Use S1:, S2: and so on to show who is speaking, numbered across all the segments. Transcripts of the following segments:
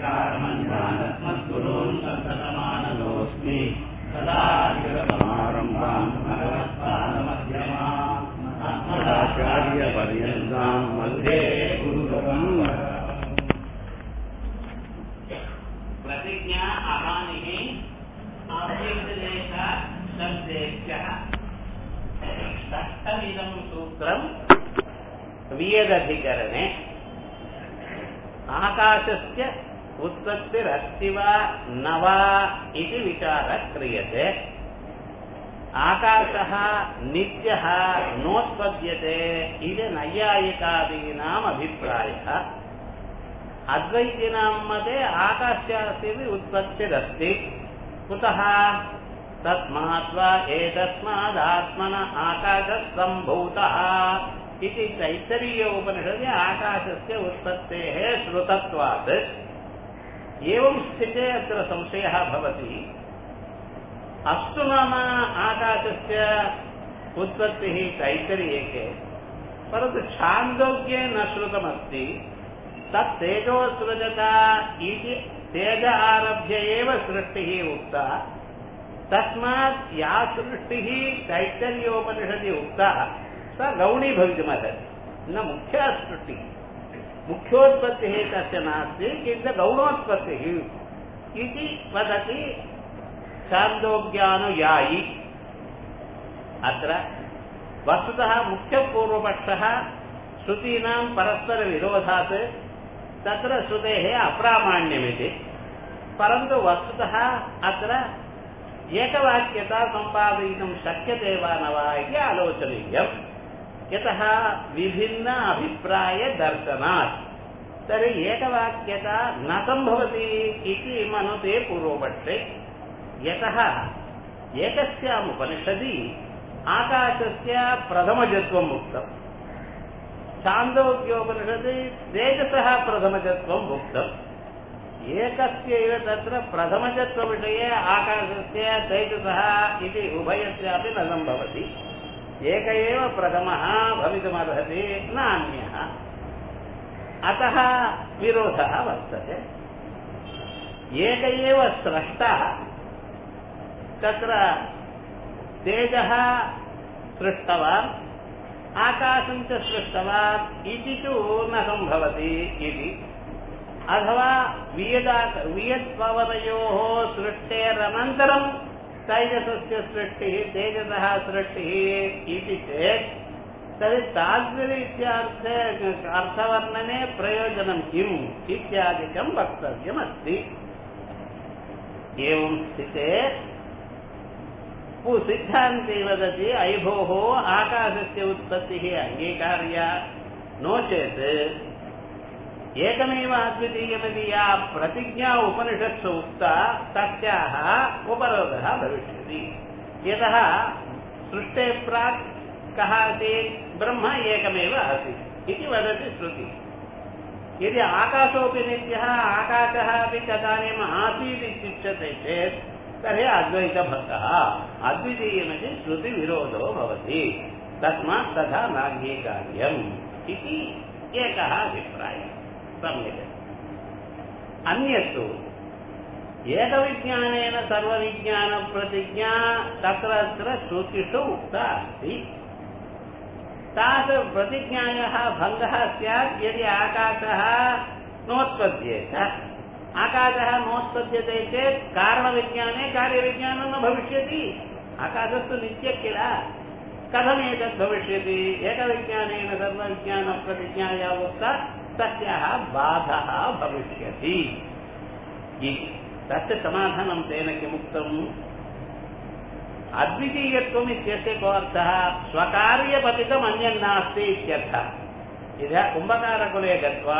S1: वेदान्तमन्त्रानस्मद्गुरून् सन्ततमानतोऽस्मि सदा चिरसमारम्भाम् भगवत्पादमध्यमाम् अस्मदाचार्यपर्यन्ताम् मध्ये गुरुपरम्परा
S2: प्रतिज्ञा अहानिः आभ्यन्तरेषा शब्देभ्यः षष्ठमिदं सूत्रम् वियदधिकरणे आकाशस्य उत्पत्तिरस्ति वा न वा इति विचारः क्रियते आकाशः नित्यः नोत्पद्यते इति नैयायिकादीनाम् अभिप्रायः अद्वैतिनां मते आकाशस्यपि उत्पत्तिरस्ति कुतः तस्मात् वा एतस्मादात्मन आकाशः सम्भूतः इति तैत्तरीय उपनिषदि आकाशस्य उत्पत्तेः श्रुतत्वात् एवं स्थिते अत्र संशयः भवति अस्तु नाम आकाशस्य उत्पत्तिः तैत्तरीयके परन्तु छान्दोग्ये न श्रुतमस्ति तत् तेजोसृजता इति तेज आरभ्य एव सृष्टिः उक्ता तस्मात् या सृष्टिः तैत्तर्योपनिषदि उक्ता सा गौणी भवितुमर्हति न मुख्या सृष्टिः मुख्योत्पत्तिः तस्य नास्ति किन्तु गौणोत्पत्तिः इति वदति छान्दोज्ञानुयायि अत्र वस्तुतः मुख्यपूर्वपक्षः श्रुतीनां परस्परविरोधात् तत्र श्रुतेः अप्रामाण्यमिति परन्तु वस्तुतः अत्र एकवाक्यता सम्पादयितुं शक्यते वा न वा इति आलोचनीयम् यतः विभिन्न अभिप्रायदर्शनात् तर्हि एकवाक्यता न सम्भवति इति मनुते पूर्वपक्षे यतः एकस्याम् उपनिषदि आकाशस्य प्रथमजत्वम् उक्तम् छान्दोग्योपनिषदि तेजसः प्रथमजत्वम् उक्तम् एकस्यैव तत्र प्रथमजत्वविषये आकाशस्य तेजसः इति उभयस्यापि न सम्भवति एक एव प्रथमः भवितुमर्हति नान्यः अतः विरोधः वर्तते एक एव स्रष्टः तत्र तेजः सृष्टवान् आकाशं च सृष्टवान् इति तु न सम्भवति इति अथवा वियदा वियत्पवनयोः सृष्टेरनन्तरं तैजसस्य सृष्टिः तेजसः सृष्टिः इति चेत् तर्हि ताद्विरीत्यार्थे अर्थवर्णने प्रयोजनं किम् इत्यादिकं वक्तव्यमस्ति एवं स्थिते सिद्धान्ते वदति अयि भोः आकाशस्य उत्पत्तिः अङ्गीकार्या नो चेत् एकमेव अद्वितीयमिति या प्रतिज्ञा उपनिषत्सु उक्ता तस्याः उपरोधः भविष्यति यतः सृष्टे प्राक् कः आसीत् ब्रह्म एकमेव आसीत् इति वदति श्रुतिः यदि आकाशोऽपि नित्यः आकाशः अपि तदानीम् आसीत् इत्युच्यते चेत् तर्हि अद्वैतभक्तः अद्वितीयमिति श्रुतिविरोधो भवति तस्मात् तथा नाङ्गीकार्यम् इति एकः अभिप्रायः सम्यक् अन्यत्तु एकविज्ञानेन सर्वविज्ञानप्रतिज्ञा तत्र श्रुतिषु उक्ता अस्ति तास प्रतिज्ञायाः भङ्गः स्यात् यदि आकाशः नोत्पद्येत आकाशः नोत्पद्यते चेत् कारणविज्ञाने कार्यविज्ञानं न भविष्यति आकाशस्तु नित्यः किल कथमेतत् भविष्यति एकविज्ञानेन सर्वविज्ञानप्रतिज्ञाया उक्ता तस्याः बाधः भविष्यति तस्य समाधानं तेन किमुक्तम् अद्वितीयत्वम् इत्यस्य को अर्थः स्वकार्यपतितम् अन्यन्नास्ति इत्यर्थः यदा कुम्भकारकुले गत्वा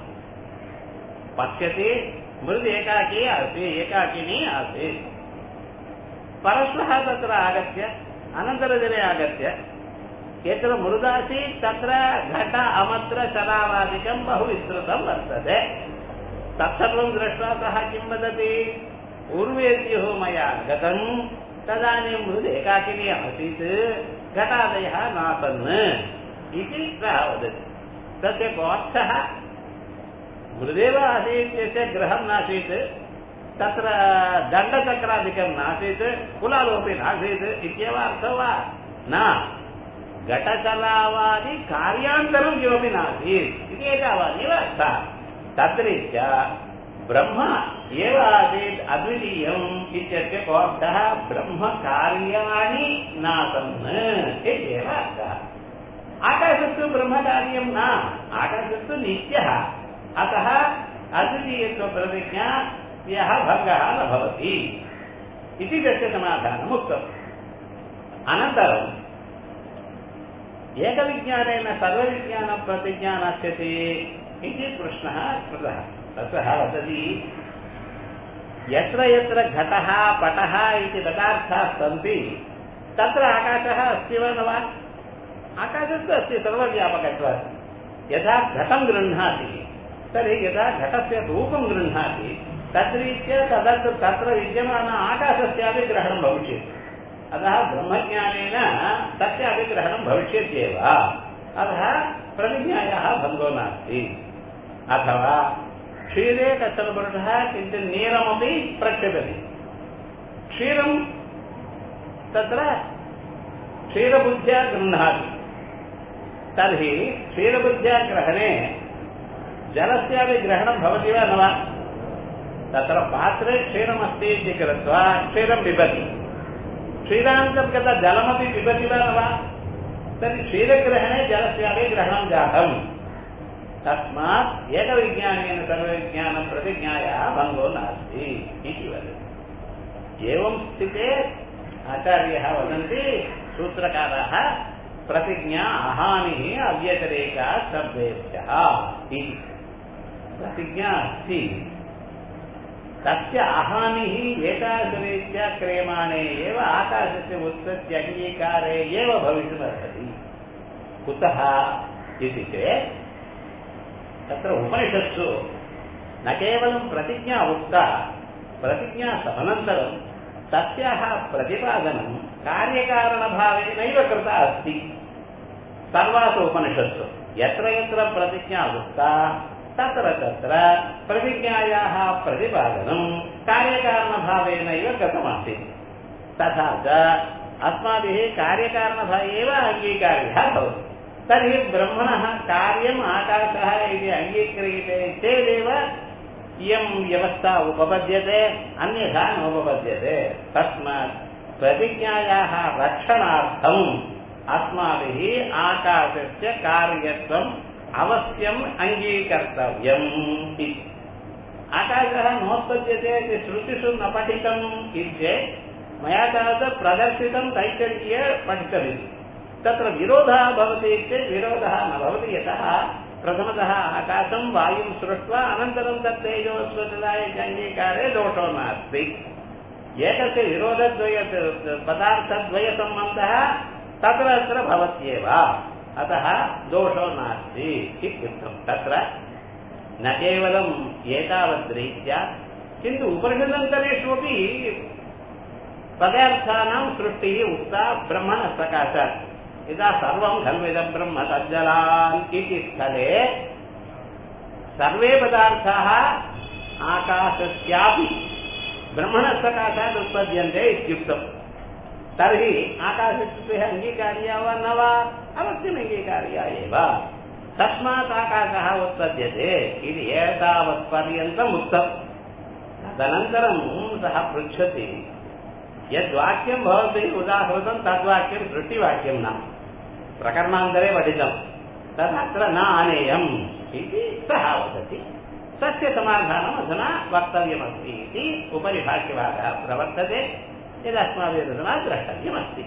S2: पश्यति मृद् एकाकी आसीत् एकाकिनी आसीत् परश्वः तत्र आगत्य अनन्तरदिने आगत्य यत्र मृदासीत् तत्र घट अमत्र शरावादिकं बहु विस्तृतं वर्तते तत्सर्वं दृष्ट्वा सः किं वदति पूर्वेद्युः मया गतम् तदानीं मृद् एकाकिनी आसीत् घटादयः नासन् इति सः वदति तस्य कोऽर्थः मृदेव आसीत् यस्य गृहं नासीत् तत्र दण्डचक्रादिकं नासीत् कुलालोपि नासीत् इत्येव अर्थः वा न घटकलावादि कार्यान्तरं किमपि नासीत् इति एतावदेव अर्थः तद्रीत्या ब्रह्म एव आसीत् अद्वितीयम् इत्यस्य कोऽर्थः ब्रह्मकार्याणि नासन् इत्येव अर्थः आकाशस्तु ब्रह्मकार्यं न आकाशस्तु नित्यः अतः अद्वितीयत्वप्रतिज्ञा यः भङ्गः न भवति इति तस्य समाधानम् उक्तम् अनन्तरम् एकविज्ञानेन सर्वविज्ञानप्रतिज्ञा नश्यति इति प्रश्नः कृतः ततः वदति यत्र यत्र घटः पटः इति पदार्थाः सन्ति तत्र आकाशः अस्ति वा न वा आकाशस्तु अस्ति सर्वव्यापकत्वात् यथा घटं गृह्णाति तर्हि यदा घटस्य रूपं गृह्णाति तद्रीत्या तदत् तत्र विद्यमान आकाशस्यापि ग्रहणं भविष्यति अतः ब्रह्मज्ञानेन तस्यापि ग्रहणं भविष्यत्येव अतः प्रतिज्ञायाः भङ्गो नास्ति अथवा क्षीरे कश्चन पुरुषः किञ्चित् नीरमपि प्रक्षेपति क्षीरं तत्र क्षीरबुद्ध्या गृह्णाति तर्हि क्षीरबुद्ध्या ग्रहणे जलस्यापि ग्रहणं भवति वा न वा तत्र पात्रे क्षीरमस्ति इति कृत्वा क्षीरं पिबति क्षीरान्तर्गत जलमपि पिबति वा न वा तर्हि क्षीरग्रहणे जलस्यापि ग्रहणं जातम् तस्मात् एकविज्ञानेन सर्वविज्ञानं प्रतिज्ञायाः भङ्गो नास्ति इति वदति एवं स्थिते आचार्यः वदन्ति सूत्रकाराः प्रतिज्ञा अहानिः अव्यतिरेका शब्देभ्यः इति प्रतिज्ञा अस्ति तस्य अहानिः एतादृशरीत्या क्रियमाणे एव आकाशस्य उत्पत्ति अङ्गीकारे एव भवितुमर्हति कुतः इति चेत् तत्र उपनिषत्सु न केवलं प्रतिज्ञा उक्ता प्रतिज्ञा समनन्तरं तस्याः प्रतिपादनं कार्यकारणभावेनैव कृता अस्ति सर्वासु उपनिषत्सु यत्र यत्र प्रतिज्ञा उक्ता तत्र तत्र प्रतिज्ञायाः प्रतिपादनं कार्यकारणभावेनैव कृतमासीत् तथा च अस्माभिः कार्यकारणभावे एव अङ्गीकार्यः भवति तर्हि ब्रह्मणः कार्यम् आकाशः इति अङ्गीक्रियते चेदेव इयं व्यवस्था उपपद्यते अन्यथा नोपपद्यते तस्मात् प्रतिज्ञायाः रक्षणार्थम् अस्माभिः आकाशस्य कार्यत्वम् अवश्यम् अङ्गीकर्तव्यम् इति आकाशः नोत्पद्यते इति श्रुतिषु न पठितम् इति चेत् मया तावत् प्रदर्शितं तैतरीय पठितमिति तत्र विरोधः भवति चेत् विरोधः न भवति यतः प्रथमतः आकाशं वायुं सृष्ट्वा अनन्तरं तत् तेजोस्वतदाय अङ्गीकारे दोषो नास्ति एकस्य विरोधद्वय पदार्थद्वयसम्बन्धः तत्र अत्र भवत्येव अतः दोषो नास्ति इत्युक्तं तत्र न केवलम् एतावद्रीत्या किन्तु उपनिषदन्तरेषु अपि पदार्थानां सृष्टिः उक्ता ब्रह्मणः सकाशात् यदा सर्वं खल्विदं ब्रह्म तज्जलान् इति स्थले सर्वे पदार्थाः आकाशस्यापि ब्रह्मणः सकाशात् उत्पद्यन्ते इत्युक्तम् तर्हि आकाशस्य अङ्गीकार्या वा न वा अवश्यम् अङ्गीकार्या एव तस्मात् आकाशः उत्पद्यते इति एतावत्पर्यन्तम् उक्तम् तदनन्तरं सः पृच्छति यद्वाक्यं भवद्भिः उदाहृतं तद्वाक्यं सृष्टिवाक्यं न प्रकरणान्तरे पठितं तदत्र न आनेयम् इति सः वदति तस्य समाधानम् अधुना वक्तव्यमस्ति इति उपरि भाष्यभागः प्रवर्तते यदस्माभिरधुना द्रष्टव्यमस्ति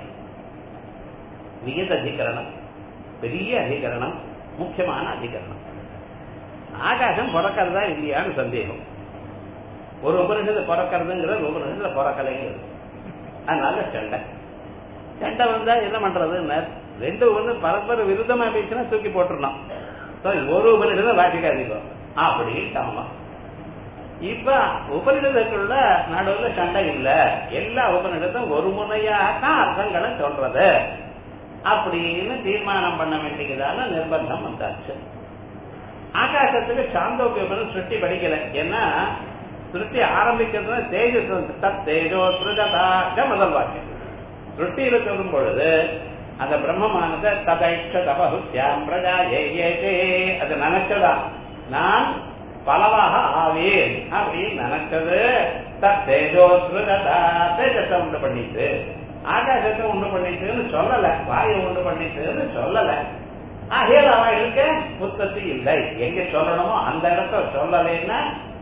S2: விகிததிகரணம் பெரிய அதிகரணம் முக்கியமான அதிகரணம் ஆகாசம் பிறக்கிறதா இல்லையான்னு சந்தேகம் ஒரு உபனிஷத்து பிறக்கிறதுங்கிறது உபனிஷத்துல பிறக்கலைங்கிறது அதனால சண்டை சண்டை வந்தா என்ன பண்றதுன்னு ரெண்டு ஒண்ணு பரஸ்பர விருத்தமா பேசினா தூக்கி போட்டுருணும் ஒரு உபனிஷத்தை வாசிக்காதீங்க அப்படின்ட்டாமா இப்ப உபநிடதத்துள்ள நடுவுல சண்டை இல்ல எல்லா உபநிடத்தும் ஒரு முறையாகத்தான் அர்த்தங்களை சொல்றது அப்படின்னு தீர்மானம் பண்ண வேண்டியதான நிர்பந்தம் வந்தாச்சு ஆகாசத்துக்கு சாந்தோக்கியம் சுருட்டி படிக்கல ஏன்னா சுருட்டி ஆரம்பிக்கிறதுல தேஜஸ் வந்து தத் தேஜோ சுருகதா முதல் வாக்கியம் சுருட்டியில சொல்லும் பொழுது அந்த பிரம்மமானது ததைக்ஷ தபகுத்யாம் பிரஜா ஏ ஏ தே அது நினைச்சதா நான் பலவாக ஆவேன் அப்படின்னு நினைச்சது தத் தேஜோ சுருகதா தேஜத்தை உண்டு பண்ணிட்டு ஆகாசத்தை உண்டு பண்ணிட்டுன்னு சொல்லல வாயு உண்டு பண்ணிட்டுன்னு சொல்லல ஆகையால் அவர்களுக்கு உற்பத்தி இல்லை எங்க சொல்லணுமோ அந்த இடத்த சொல்லலைன்னா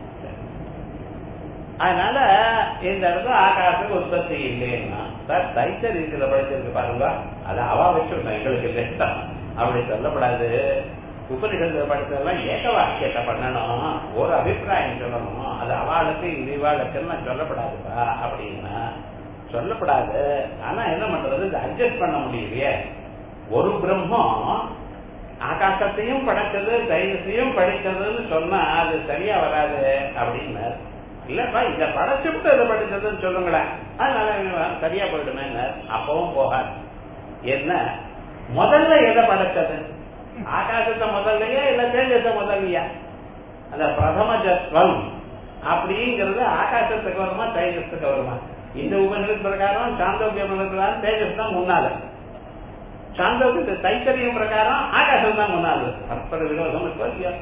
S2: அதனால இந்த இடத்துல ஆகாசத்துக்கு உற்பத்தி இல்லைன்னா சார் தைத்தரீதியில படிச்சிருக்கு பாருங்க அது அவா வச்சுருந்தோம் எங்களுக்கு இல்லை அப்படி சொல்லப்படாது உபனிஷத்துல படிச்சதெல்லாம் ஏக வாக்கியத்தை பண்ணணும் ஒரு அபிப்பிராயம் சொல்லணும் அது அவளுக்கு இது இவாளுக்குன்னு சொல்லப்படாதுப்பா அப்படின்னா சொல்லப்படாது ஆனா என்ன பண்றது இது அட்ஜஸ்ட் பண்ண முடியலையே ஒரு பிரம்மம் ஆகாசத்தையும் படைச்சது தைரியத்தையும் படிச்சதுன்னு சொன்னா அது சரியா வராது அப்படின்னு இல்லப்பா இத படைச்சுட்டு இதை படிச்சதுன்னு சொல்லுங்களேன் அதனால சரியா போயிடுமே அப்பவும் போகாது என்ன முதல்ல எதை படைச்சது ஆகாசத்தை முதல்லயா இல்ல தேஜத்தை முதல்லையா அந்த பிரதம ஜத்வம் அப்படிங்கிறது ஆகாசத்துக்கு வருமா தேஜஸுக்கு வருமா இந்த உபநிஷத்து பிரகாரம் சாந்தோக்கிய பிரகாரம் தேஜஸ் தான் முன்னால சாந்தோக்கியத்து தைத்தரியம் பிரகாரம் ஆகாசம் தான் முன்னாள் பரஸ்பர விரோதம் இருக்கோ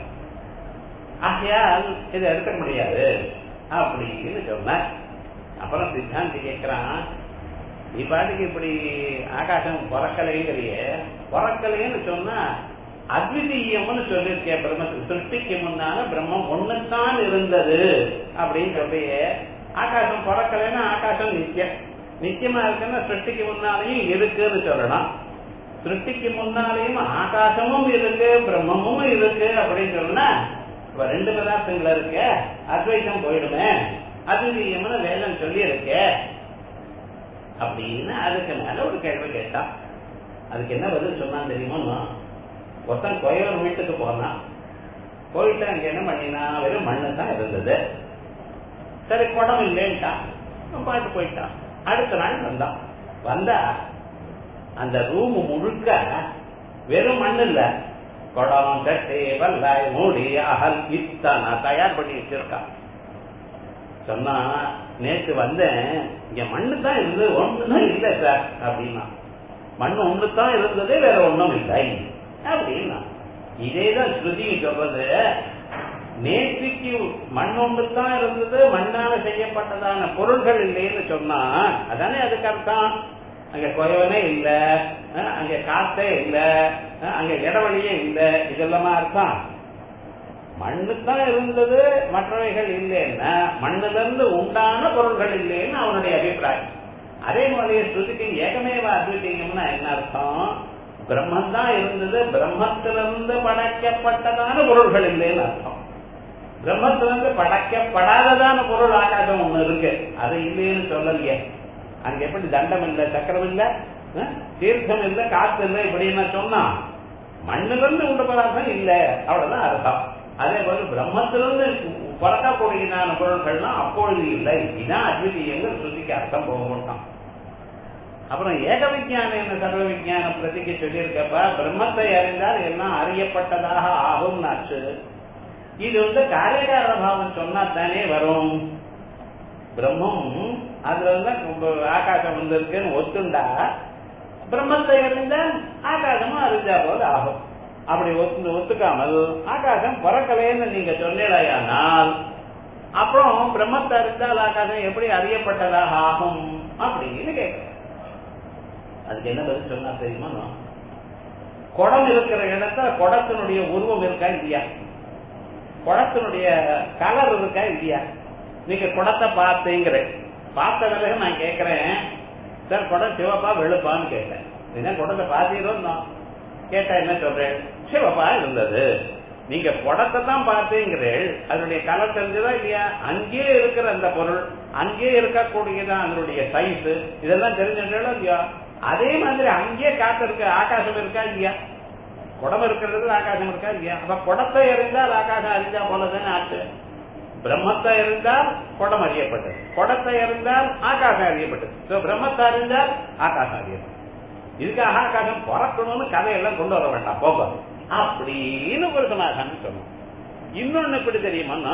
S2: ஆகையால் இதை எடுக்க முடியாது அப்படின்னு சொன்ன அப்புறம் சித்தாந்தி கேட்கிறான் நீ பாட்டுக்கு இப்படி ஆகாசம் பிறக்கலைங்கிறிய பிறக்கலைன்னு சொன்னா அத்விதீயம்னு சொல்லியிருக்கேன் பிரம்மத்துக்கு சிருஷ்டிக்கு முன்னால பிரம்மம் ஒண்ணுத்தான் இருந்தது அப்படின்னு சொல்லியே ஆகாசம் பிறக்கலைன்னா ஆகாசம் நித்தியம் நித்தியமா இருக்குன்னா சிருஷ்டிக்கு முன்னாலேயும் இருக்குன்னு சொல்லணும் சிருஷ்டிக்கு முன்னாலேயும் ஆகாசமும் இருக்கு பிரம்மமும் இருக்கு அப்படின்னு சொன்னா இப்ப ரெண்டு பதார்த்தங்கள் இருக்கு அத்வைத்தம் போயிடுமே அத்விதீயம்னு வேதம் சொல்லி இருக்கு அப்படின்னு அதுக்கு மேல ஒரு கேள்வி கேட்டான் அதுக்கு என்ன பதில் சொன்னான் தெரியுமா ஒருத்தன் கோயவர் வீட்டுக்கு போனான் போயிட்டு அங்க என்ன பண்ணினா வெறும் மண்ணு தான் இருந்தது சரி குடம் இல்லைன்ட்டான் பாட்டு போயிட்டான் அடுத்த நாள் வந்தான் வந்தா அந்த ரூம் முழுக்க வெறும் மண் இல்ல குடம் தட்டு வல்லாய் மூடி அகல் இத்தனை தயார் பண்ணி வச்சிருக்கான் சொன்னா நேற்று வந்தேன் இங்க மண்ணு தான் இருந்தது ஒண்ணுதான் இல்லை சார் அப்படின்னா மண் ஒண்ணு தான் இருந்தது வேற ஒண்ணும் இல்லை அப்படின்னா இதேதான் ஸ்ருதி சொல்றது நேற்றுக்கு மண் ஒன்று தான் இருந்தது மண்ணால செய்யப்பட்டதான பொருள்கள் இல்லைன்னு சொன்னா அதானே அதுக்கு அர்த்தம் அங்க குயவனே இல்ல அங்க காத்தே இல்ல அங்க இடவழியே இல்ல இதெல்லாமா அர்த்தம் மண்ணு தான் இருந்தது மற்றவைகள் இல்லைன்னா மண்ணுல இருந்து உண்டான பொருள்கள் இல்லைன்னு அவனுடைய அபிப்பிராயம் அதே மாதிரி ஸ்ருதிக்கு ஏகமேவ அத்விதீயம்னா என்ன அர்த்தம் பிரம்மன் தான் இருந்தது பிரம்மத்திலிருந்து படைக்கப்பட்டதான பொருள்கள் இல்லைன்னு அர்த்தம் பிரம்மத்திலிருந்து படைக்கப்படாததான பொருள் ஆகாசம் ஒண்ணு இருக்கு அது இல்லைன்னு சொல்லலையே அங்க எப்படி தண்டம் இல்ல சக்கரம் இல்ல தீர்த்தம் இல்ல காத்து இல்ல இப்படின்னு சொன்னா மண்ணிலிருந்து உண்ட பதார்த்தம் இல்ல அவ்வளவுதான் அர்த்தம் அதே போல பிரம்மத்திலிருந்து பறக்கக்கூடியதான பொருட்கள்லாம் அப்பொழுது இல்லை இதுதான் அத்விதீயங்கள் ஸ்ருதிக்கு அர்த்தம் போக மாட்டான் அப்புறம் ஏக விஜயானம் என்ன சர்வ விஜயானம் பிரதிக்கு சொல்லியிருக்கப்ப பிரம்மத்தை அறிந்தால் எல்லாம் அறியப்பட்டதாக ஆகும் ஆச்சு இது வந்து காரியகார பாவம் சொன்னா தானே வரும் பிரம்மம் அதுல வந்து ஆகாசம் வந்திருக்குன்னு ஒத்துண்டா பிரம்மத்தை அறிந்தா ஆகாசமும் அறிஞ்சா போது ஆகும் அப்படி ஒத்து ஒத்துக்காமல் ஆகாசம் பிறக்கலைன்னு நீங்க சொன்னீடையானால் அப்புறம் பிரம்மத்தை அறிந்தால் ஆகாசம் எப்படி அறியப்பட்டதாக ஆகும் அப்படின்னு கேட்க அதுக்கு என்ன பதில் சொன்னா தெரியுமா குடம் இருக்கிற இடத்துல குடத்தினுடைய உருவம் இருக்கா இல்லையா குடத்தினுடைய கலர் இருக்கா இல்லையா நீங்க குடத்தை பார்த்தீங்கிற பார்த்த பிறகு நான் கேட்கிறேன் சார் குடம் சிவப்பா வெளுப்பான்னு கேட்டேன் என்ன குடத்தை பார்த்தீங்களோ கேட்டா என்ன சொல்றேன் சிவப்பா இருந்தது நீங்க குடத்தை தான் பார்த்தீங்கிறீள் அதனுடைய கலர் தெரிஞ்சதா இல்லையா அங்கேயே இருக்கிற அந்த பொருள் அங்கேயே இருக்கக்கூடியதான் அதனுடைய சைஸ் இதெல்லாம் தெரிஞ்சுட்டோ இல்லையா அதே மாதிரி அங்கேயே காத்து இருக்கு ஆகாசம் இருக்கா இல்லையா குடம் இருக்கிறது ஆகாசம் இருக்கா இல்லையா அப்ப குடத்தை அறிந்தால் ஆகாசம் அறிஞ்சா போலதானே ஆச்சு பிரம்மத்தை அறிந்தால் குடம் அறியப்பட்டது குடத்தை அறிந்தால் ஆகாசம் அறியப்பட்டது பிரம்மத்தை அறிந்தால் ஆகாசம் அறியப்பட்டது இதுக்காக ஆகாசம் பிறக்கணும்னு கதையெல்லாம் கொண்டு வர வேண்டாம் போக அப்படின்னு ஒரு சமாதானம் சொன்னோம் இன்னொன்னு எப்படி தெரியுமா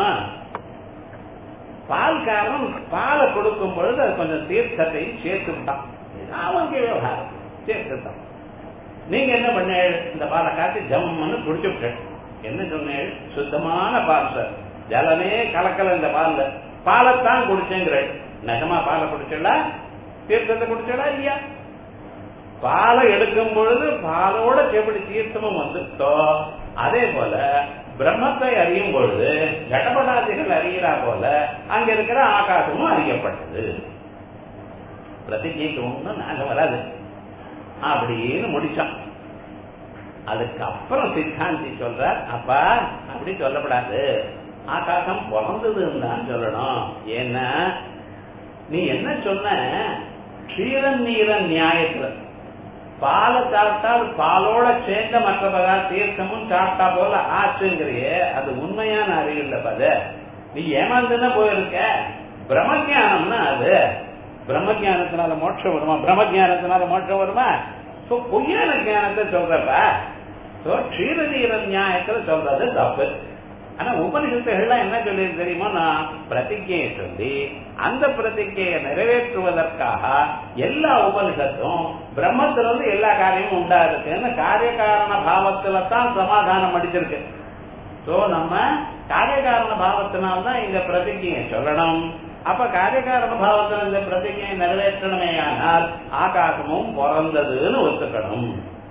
S2: பால்காரன் பாலை கொடுக்கும் பொழுது அது கொஞ்சம் தீர்த்தத்தையும் சேர்த்துட்டான் அவங்க விவகாரம் சேர்த்துட்டான் நீங்க என்ன பண்ண இந்த பாலை காட்டி ஜம்முன்னு குடிச்சு விட்டேன் என்ன சொன்னேன் சுத்தமான பால் சார் ஜலமே கலக்கல இந்த பால்ல பாலைத்தான் குடிச்சேங்கிற நகமா பாலை குடிச்சல தீர்த்தத்தை குடிச்சலா இல்லையா பாலை எடுக்கும் பொழுது பாலோட எப்படி தீர்த்தமும் வந்துட்டோ அதே போல பிரம்மத்தை அறியும் பொழுது கடபடாதிகள் அறிகிறா போல அங்க இருக்கிற ஆகாசமும் அறியப்பட்டது பிரதிஜைக்கு ஒண்ணும் நாங்க வராது அப்படின்னு முடிச்சான் அதுக்கப்புறம் சித்தாந்தி சொல்றார் அப்பா அப்படி சொல்லப்படாது ஆகாசம் பிறந்ததுன்னு தான் சொல்லணும் ஏன்னா நீ என்ன சொன்ன க்ஷீரன் நீரன் நியாயத்துல பாலை சாப்பிட்டால் பாலோட சேர்ந்த மற்ற பதார்த்த தீர்த்தமும் சாப்பிட்டா போல ஆச்சுங்கிறியே அது உண்மையான அறிவு இல்ல பத நீ ஏமாந்துன்னா போயிருக்க பிரம்மஜானம்னா அது பிரம்மஜானத்தினால மோட்சம் வருமா பிரம்மஜானத்தினால மோட்சம் வருமா சோ பொய்யான ஞானத்தை சொல்றப்ப சோ க்ஷீரநீர நியாயத்துல சொல்றது தப்பு ஆனா உபனிஷத்துகள்லாம் என்ன சொல்லி தெரியுமா நான் பிரதிஜையை சொல்லி அந்த பிரதிஜையை நிறைவேற்றுவதற்காக எல்லா உபனிஷத்தும் பிரம்மத்துல இருந்து எல்லா காரியமும் உண்டா இருக்குன்னு காரிய காரண பாவத்துல தான் சமாதானம் அடிச்சிருக்கு சோ நம்ம காரியகாரண பாவத்தினால்தான் இந்த பிரதிஜையை சொல்லணும் அப்ப காரியகாரண பாவத்தில் இந்த பிரதிஜையை நிறைவேற்றணுமே ஆனால் ஆகாசமும் பிறந்ததுன்னு ஒத்துக்கணும்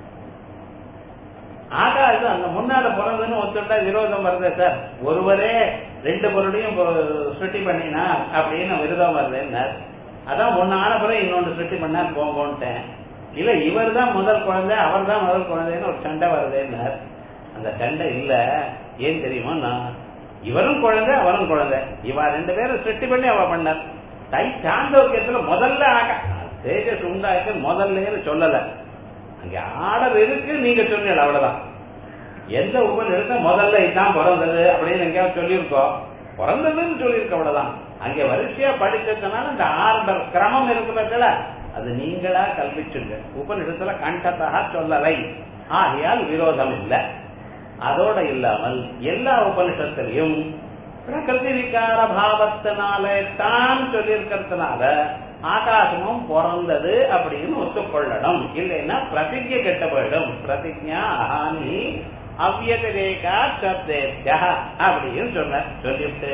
S2: ஆகாசம் அந்த முன்னால பிறந்ததுன்னு ஒத்துட்டா விரோதம் வருது சார் ஒருவரே ரெண்டு பொருளையும் சுட்டி பண்ணினா அப்படின்னு விரோதம் வருதுன்னார் அதான் ஒன்னு ஆன பிறகு இன்னொன்று சுட்டி பண்ணா போங்கோன்ட்டேன் இல்ல இவர் தான் முதல் குழந்தை அவர் தான் முதல் குழந்தைன்னு ஒரு சண்டை வருதுன்னார் அந்த சண்டை இல்ல ஏன் தெரியுமா நான் இவரும் குழந்தை அவரும் குழந்தை இவ ரெண்டு பேரும் சிருஷ்டி பண்ணி அவ பண்ணார் தை சாந்தோக்கியத்துல முதல்ல ஆக தேஜஸ் உண்டாக்கு முதல்ல சொல்லல அங்க ஆர்டர் இருக்கு நீங்க சொன்னீங்க அவ்வளவுதான் எந்த உபநிடத்தை முதல்ல இதுதான் பிறந்தது அப்படின்னு எங்கேயாவது சொல்லியிருக்கோம் பிறந்ததுன்னு சொல்லியிருக்க அவ்வளவுதான் அங்க வரிசையா படிச்சதுனால இந்த ஆர்டர் கிரமம் இருக்கிறதுல அது நீங்களா கல்பிச்சுங்க உபநிடத்துல கண்டத்தாக சொல்லலை ஆகையால் விரோதம் இல்லை அதோட இல்லாமல் எல்லா உபனிஷத்திலையும் பிரகிருதி விகார பாவத்தினாலே தான் சொல்லியிருக்கிறதுனால ஆகாசமும் பிறந்தது அப்படின்னு ஒத்துக்கொள்ளணும் இல்லைன்னா பிரதிஜை கெட்ட போயிடும் பிரதிஜா அஹானி அவ்யதிரேகா சப்தேத்யா அப்படின்னு சொன்ன சொல்லிட்டு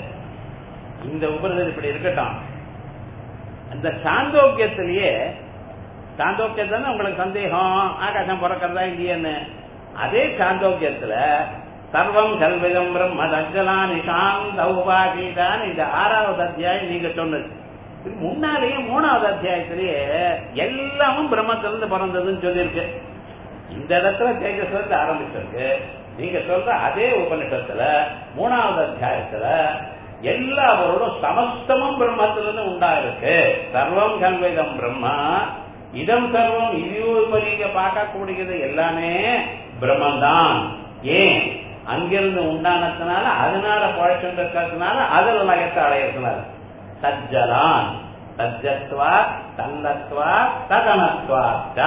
S2: இந்த உபனிஷத்து இப்படி இருக்கட்டும் அந்த சாந்தோக்கியத்திலேயே சாந்தோக்கியத்தானே உங்களுக்கு சந்தேகம் ஆகாசம் பிறக்கிறதா இல்லையன்னு அதே சாந்தோக்கியத்துல சர்வம் கல்விதம் பிரம்ம தஜலானி சாந்த உபாகிதான் இது ஆறாவது அத்தியாயம் நீங்க சொன்னது இது முன்னாலேயே மூணாவது அத்தியாயத்திலேயே எல்லாமும் பிரம்மத்திலிருந்து பிறந்ததுன்னு சொல்லியிருக்கு இந்த இடத்துல தேஜஸ் வந்து ஆரம்பிச்சிருக்கு நீங்க சொல்ற அதே உபனிஷத்துல மூணாவது அத்தியாயத்துல எல்லாவரோடும் சமஸ்தமும் பிரம்மத்திலிருந்து உண்டா இருக்கு சர்வம் கல்விதம் பிரம்மா இதம் சர்வம் இது இப்ப நீங்க பார்க்கக்கூடியது எல்லாமே பிரம்மந்தான் ஏன் அங்கிருந்து உண்டானதுனால அதனால பழச்சுட்டு இருக்கிறதுனால அதில் லயத்தை அடையிறதுனால சஜ்ஜலான் சஜ்ஜத்வா தந்தத்வா ததனத்வா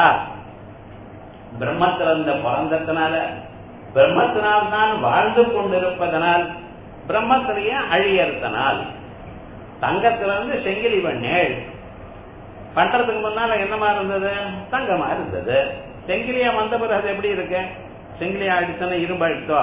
S2: பிரம்மத்திலிருந்து பிறந்ததுனால பிரம்மத்தினால் தான் வாழ்ந்து கொண்டிருப்பதனால் பிரம்மத்திலேயே அழியறதனால் தங்கத்திலிருந்து செங்கிலி பண்ணேள் பண்றதுக்கு முன்னால என்னமா இருந்தது தங்கமா இருந்தது செங்கிலியா வந்த பிறகு அது எப்படி இருக்கு செங்கிலியா அடிச்சோன்னா இரும்பு அழித்தோ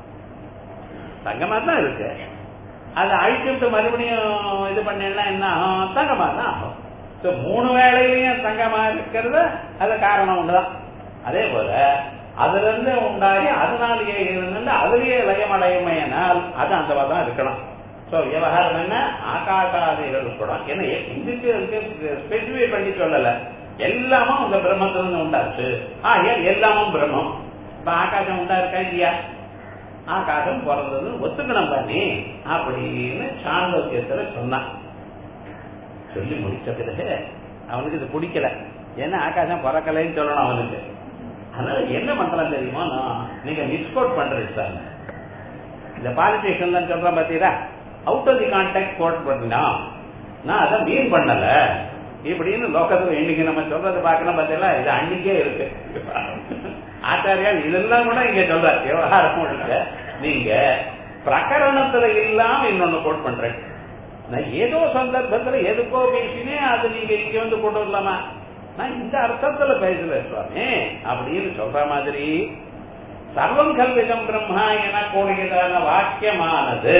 S2: தங்கமா தான் இருக்கு அதை அழிச்சுட்டு மறுபடியும் இது பண்ணா என்ன ஆகும் தங்கமா தான் ஆகும் So, மூணு வேளையிலையும் தங்கமா இருக்கிறது அது காரணம் உண்டுதான் அதே போல அதுல இருந்து உண்டாகி அதனாலேயே இருந்து அதுலயே லயமடையுமையினால் அது அந்த தான் இருக்கணும் சோ விவகாரம் என்ன ஆகாசாதிகள் கூட என்ன இதுக்கு ஸ்பெசிஃபை பண்ணி சொல்லல எல்லாமும் அந்த பிரம்மத்திலிருந்து உண்டாச்சு ஆகிய எல்லாமும் பிரம்மம் இப்ப ஆகாசம் உண்டா இருக்கா இல்லையா ஆகாசம் பிறந்தது ஒத்துக்கணும் பண்ணி அப்படின்னு சாந்தோக்கியத்துல சொன்னான் சொல்லி முடிச்ச பிறகு அவனுக்கு இது பிடிக்கல ஏன்னா ஆகாசம் பிறக்கலைன்னு சொல்லணும் அவனுக்கு அதனால என்ன பண்றான் தெரியுமா நான் நீங்க மிஸ்கோட் பண்றீங்க சார் இந்த பாலிட்டிஷியன் தான் சொல்றேன் பாத்தீங்களா out of the contact code பண்ணினா நான் அதை மீன் பண்ணல இப்படின்னு லோகத்துல இன்னைக்கு நம்ம சொல்றது பார்க்கணும் பார்த்தீங்களா இது அன்னைக்கே இருக்கு ஆச்சாரியா இதெல்லாம் கூட இங்க சொல்ற விவகாரம் இல்ல நீங்க பிரகரணத்துல இல்லாம இன்னொன்னு கோட் பண்றேன் நான் ஏதோ சந்தர்ப்பத்துல எதுக்கோ பேசினேன் அது நீங்க இங்க வந்து கொண்டு வரலாமா நான் இந்த அர்த்தத்துல பேசல சுவாமி அப்படின்னு சொல்ற மாதிரி சர்வம் கல்விதம் பிரம்மா என கூடியதான வாக்கியமானது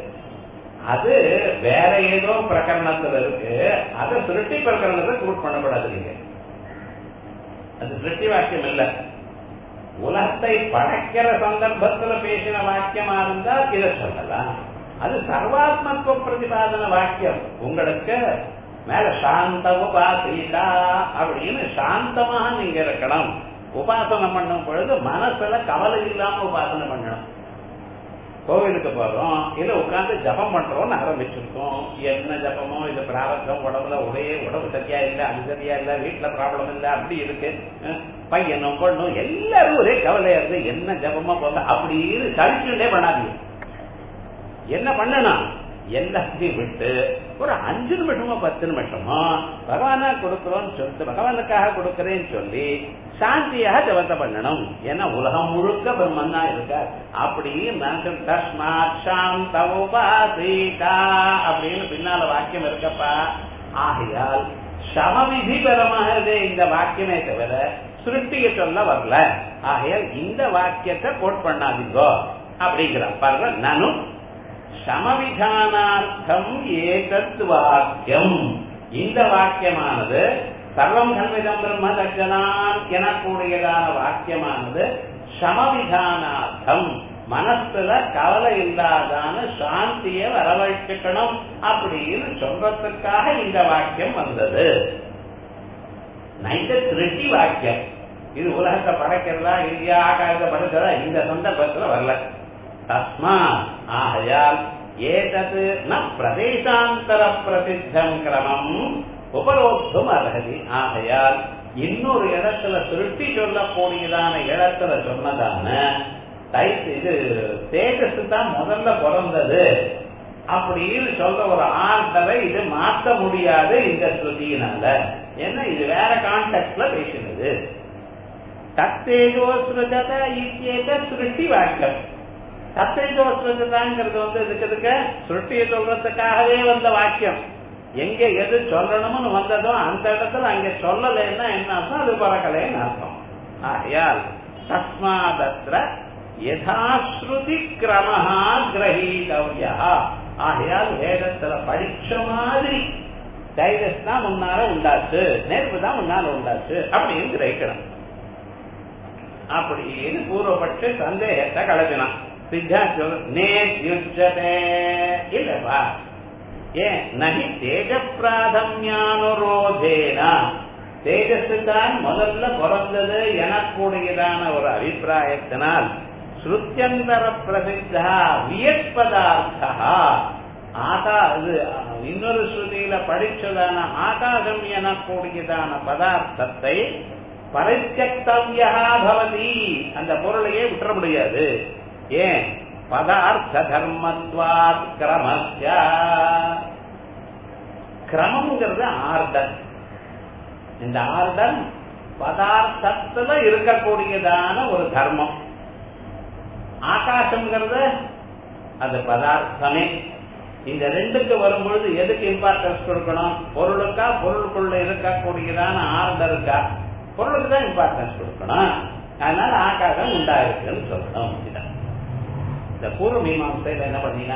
S2: அது வேற ஏதோ பிரகரணத்துல இருக்கு அதை திருட்டி பிரகரணத்தை கூட் பண்ணப்படாது நீங்க அது திருட்டி வாக்கியம் இல்ல உலகத்தை படைக்கிற சந்தர்ப்பத்துல பேசின வாக்கியமா இருந்தா இதை சொல்லலாம் அது சர்வாத்மத்துவ பிரதிபாதன வாக்கியம் உங்களுக்கு மேல சாந்த உபாசீதா அப்படின்னு சாந்தமாக நீங்க இருக்கணும் உபாசனை பண்ணும் பொழுது மனசுல கவலை இல்லாம உபாசனை பண்ணணும் கோவிலுக்கு போறோம் இல்ல உட்கார்ந்து ஜபம் பண்றோம்னு ஆரம்பிச்சிருக்கோம் என்ன ஜபமோ இது பிராரத்தம் உடம்புல ஒரே உடம்பு சரியா இல்ல அது சரியா இல்ல வீட்டுல ப்ராப்ளம் இல்ல அப்படி இருக்கு அஹ் பையனும் பொண்ணும் எல்லாரும் ஒரே கவலையா இருக்கு என்ன ஜபமா போக அப்படின்னு கழிச்சுட்டே பண்ணாதீங்க என்ன பண்ணணும் எல்லாத்தையும் விட்டு ஒரு அஞ்சு நிமிஷமோ பத்து நிமிஷமோ பகவானா கொடுக்கிறோம்னு சொல்லிட்டு பகவானுக்காக கொடுக்கிறேன்னு சொல்லி சாந்தியாக ஜபத்தை பண்ணணும் ஏன்னா உலகம் முழுக்க பிரம்மன் தான் இருக்க அப்படின்னு தஸ்மாத் சாந்த உபாசீதா அப்படின்னு பின்னால வாக்கியம் இருக்கப்பா ஆகையால் சமவிதி பெறமாகிறதே இந்த வாக்கியமே தவிர சுருட்டிய சொல்ல வரல ஆகையால் இந்த வாக்கியத்தை கோட் பண்ணாதீங்கோ அப்படிங்கிற பாருங்க நானும் சமவிதானார்த்தம் ஏதத் வாக்கியம் இந்த வாக்கியமானது சர்வம் கல்விதம் பிரம்ம தஜனான் எனக்கூடியதான வாக்கியமானது சமவிதானார்த்தம் மனசுல கவலை இல்லாதான சாந்திய வரவழைச்சுக்கணும் அப்படின்னு சொல்றதுக்காக இந்த வாக்கியம் வந்தது நைட்டு திருட்டி வாக்கியம் இது உலகத்தை படைக்கிறதா இல்லையா ஆகாயத்தை படைக்கிறதா இந்த சந்தர்ப்பத்துல வரல தஸ்மா ஆகையால் ஏதது ந பிரதேசாந்தர பிரசித்தம் கிரமம் உபரோத்தும் அர்ஹதி ஆகையால் இன்னொரு இடத்துல திருட்டி சொல்லக்கூடியதான இடத்துல சொன்னதான டைப் இது தேஜஸ் தான் முதல்ல பிறந்தது அப்படின்னு சொல்ற ஒரு ஆர்டரை இது மாற்ற முடியாது இந்த ஸ்ருதியினால ஏன்னா இது வேற கான்டெக்ட்ல பேசினது தத்தேஜோ ஸ்ருதத இத்தியேத சிருஷ்டி வாக்கியம் தத்தேஜோ ஸ்ருததாங்கிறது வந்து இருக்கிறதுக்கு சிருஷ்டியை சொல்றதுக்காகவே வந்த வாக்கியம் எங்க எது சொல்லணும்னு வந்ததோ அந்த இடத்துல அங்க சொல்லலைன்னா என்ன அர்த்தம் அது பறக்கலைன்னு அர்த்தம் ஆகையால் தஸ்மாதத்ர யதாஸ்ருதி கிரமஹா கிரகீதவ்யா ஆகையால் வேதத்துல படிச்ச மாதிரி டைரஸ் தான் முன்னால உண்டாச்சு நெருப்பு தான் முன்னால உண்டாச்சு அப்படின்னு கிரகிக்கணும் அப்படின்னு பூர்வப்பட்டு சந்தேகத்தை கலப்பினான் சித்தார்த்த நேத்யுச்சதே இல்லப்பா ஏன் நகி தேஜ பிராதமியானுரோதேனா தேஜஸ் தான் முதல்ல பிறந்தது எனக்கூடியதான ஒரு அபிப்பிராயத்தினால் ஸ்ருத்தியந்தர பிரசித்தா வியற்பதார்த்தா ஆகா இது இன்னொரு ஸ்ருதியில படிச்சதான ஆகாசம் எனக்கூடியதான பதார்த்தத்தை பரித்தக்தவியா பவதி அந்த பொருளையே விட்டுற முடியாது ஏன் பதார்த்த தர்மத்வாத் கிரமஸ்ய கிரமம்ங்கிறது ஆர்டர் இந்த ஆர்டர் பதார்த்தத்துல இருக்கக்கூடியதான ஒரு தர்மம் ஆகாசம்ங்கிறது அது பதார்த்தமே இந்த ரெண்டுக்கு வரும்பொழுது எதுக்கு இம்பார்ட்டன்ஸ் கொடுக்கணும் பொருளுக்கா பொருளுக்குள்ள இருக்கக்கூடியதான ஆர்டருக்கா பொருளுக்கு தான் இம்பார்ட்டன்ஸ் கொடுக்கணும் அதனால ஆகாசம் உண்டாயிருக்குன்னு சொல்லணும் இதான் இந்த பூர்வ மீமாசையில என்ன பண்ணீங்கன்னா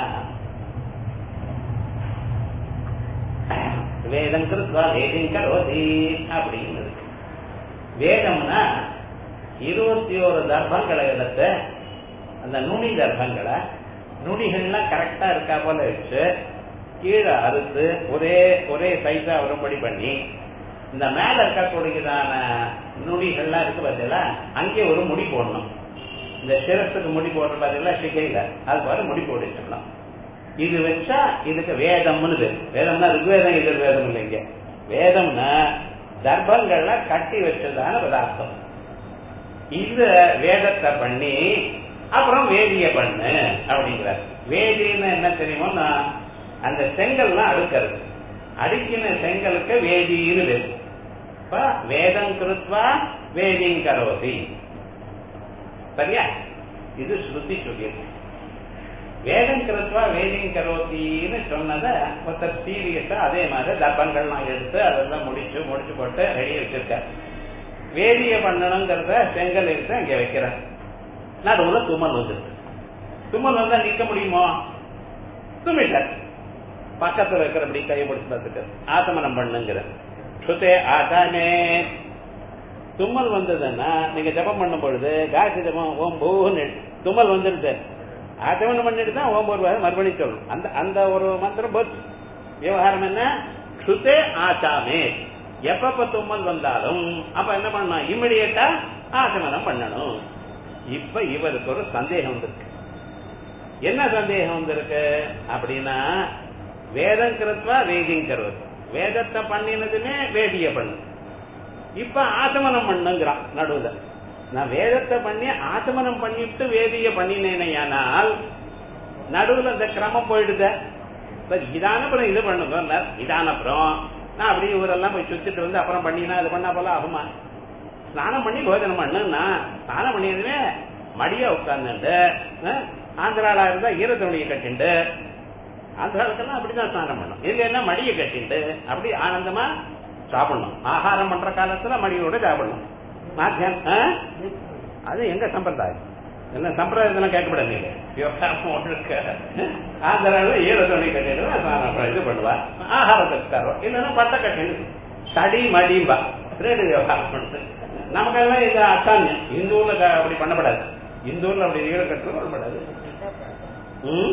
S2: வேதம் கிருத்வா வேதம் கரோதி அப்படின்னு இருக்கு வேதம்னா இருபத்தி ஒரு தர்ப்பங்களை எடுத்து அந்த நுனி தர்ப்பங்களை நுனிகள்லாம் கரெக்டா இருக்கா போல வச்சு கீழே அறுத்து ஒரே ஒரே சைஸா வரும்படி பண்ணி இந்த மேல இருக்கக்கூடியதான நுனிகள்லாம் இருக்கு பார்த்தீங்களா அங்கே ஒரு முடி போடணும் இந்த சிரத்துக்கு முடி போடுற பார்த்தீங்களா சிகையில அது பாரு முடி போட்டு வச்சுக்கலாம் இது வச்சா இதுக்கு வேதம்னு பேர் வேதம்னா ருக்வேதம் இது வேதம் இல்லைங்க வேதம்னா தர்ப்பங்கள்ல கட்டி வச்சதான பதார்த்தம் இந்த வேதத்தை பண்ணி அப்புறம் வேதிய பண்ணு அப்படிங்கிறார் வேதின்னு என்ன தெரியுமோன்னா அந்த செங்கல்லாம் அடுக்கிறது அடிக்கின செங்கலுக்கு வேதின்னு பேரு இப்ப வேதம் கிருத்வா வேதிங் கரோதி சரியா இது ஸ்ருதி சொல்லியது வேதம் கிருத்வா வேதிங் கரோத்தின்னு சொன்னதை ஒருத்தர் சீரியஸா அதே மாதிரி தர்ப்பங்கள்லாம் எடுத்து அதெல்லாம் முடிச்சு முடிச்சு போட்டு ரெடி வச்சிருக்க வேதிய பண்ணணுங்கிறத செங்கல் எடுத்து அங்க வைக்கிறேன் நடுவுல தும்மல் வந்துருக்கு தும்மல் வந்தா நிக்க முடியுமோ தும்மிட்ட பக்கத்துல இருக்கிறபடி கையை பிடிச்சு பார்த்துட்டு ஆசமனம் பண்ணுங்கிற சுத்தே ஆசாமே தும்மல் வந்ததுன்னா நீங்க ஜபம் பண்ணும் பொழுது காயத்ரி ஜபம் ஓம் பூன்னு தும்மல் வந்துருது ஆச்சமனம் பண்ணிட்டு தான் ஓம் ஒரு மறுபடியும் சொல்லணும் அந்த அந்த ஒரு மந்திரம் போச்சு விவகாரம் என்ன சுத்தே ஆச்சாமே எப்பப்ப தும்மல் வந்தாலும் அப்ப என்ன பண்ணணும் இம்மிடியட்டா ஆச்சமனம் பண்ணணும் இப்ப இவருக்கு ஒரு சந்தேகம் வந்திருக்கு என்ன சந்தேகம் வந்திருக்கு அப்படின்னா வேதம் கிருத்வா வேதியும் கருவது வேதத்தை பண்ணினதுமே வேதிய பண்ணு இப்ப ஆசமனம் பண்ணுங்கிறான் நடுவுல நான் வேதத்தை பண்ணி ஆசமனம் பண்ணிட்டு வேதிய பண்ணினேனையானால் நடுவுல இந்த கிரமம் போயிடுத இதான அப்புறம் இது பண்ணுங்க இதான அப்புறம் நான் அப்படியே ஊரெல்லாம் போய் சுத்திட்டு வந்து அப்புறம் பண்ணினா இது பண்ணா போல ஆகுமா ஸ்நானம் பண்ணி போஜனம் பண்ணுன்னா ஸ்நானம் பண்ணியதுமே மடியா உட்கார்ந்துட்டு ஆந்திராளா இருந்தா ஈரத்துணியை கட்டிண்டு ஆந்திராவுக்கெல்லாம் அப்படிதான் ஸ்நானம் பண்ணும் இல்லைன்னா மடியை கட்டிண்டு அப்படி ஆனந்தமா சாப்பிடணும் ஆகாரம் பண்ற காலத்துல மடியோட சாப்பிடணும் மாத்தியானம் அது எங்க சம்பிரதாயம் என்ன சம்பிரதாயத்தெல்லாம் கேட்கப்பட நீங்க விவகாரம் ஒழுக்க ஆந்திராவில் ஈர துணி கட்டிடுவா இது பண்ணுவா ஆகாரத்துக்கு தருவா இல்லைன்னா பட்டை கட்டிடு தடி மடிம்பா ரெண்டு விவகாரம் பண்ணுது நமக்கெல்லாம் இது அசாமியம் இந்த ஊர்ல அப்படி பண்ணப்படாது இந்த ஊர்ல அப்படி ஈர கட்டுறது பண்ணப்படாது ம்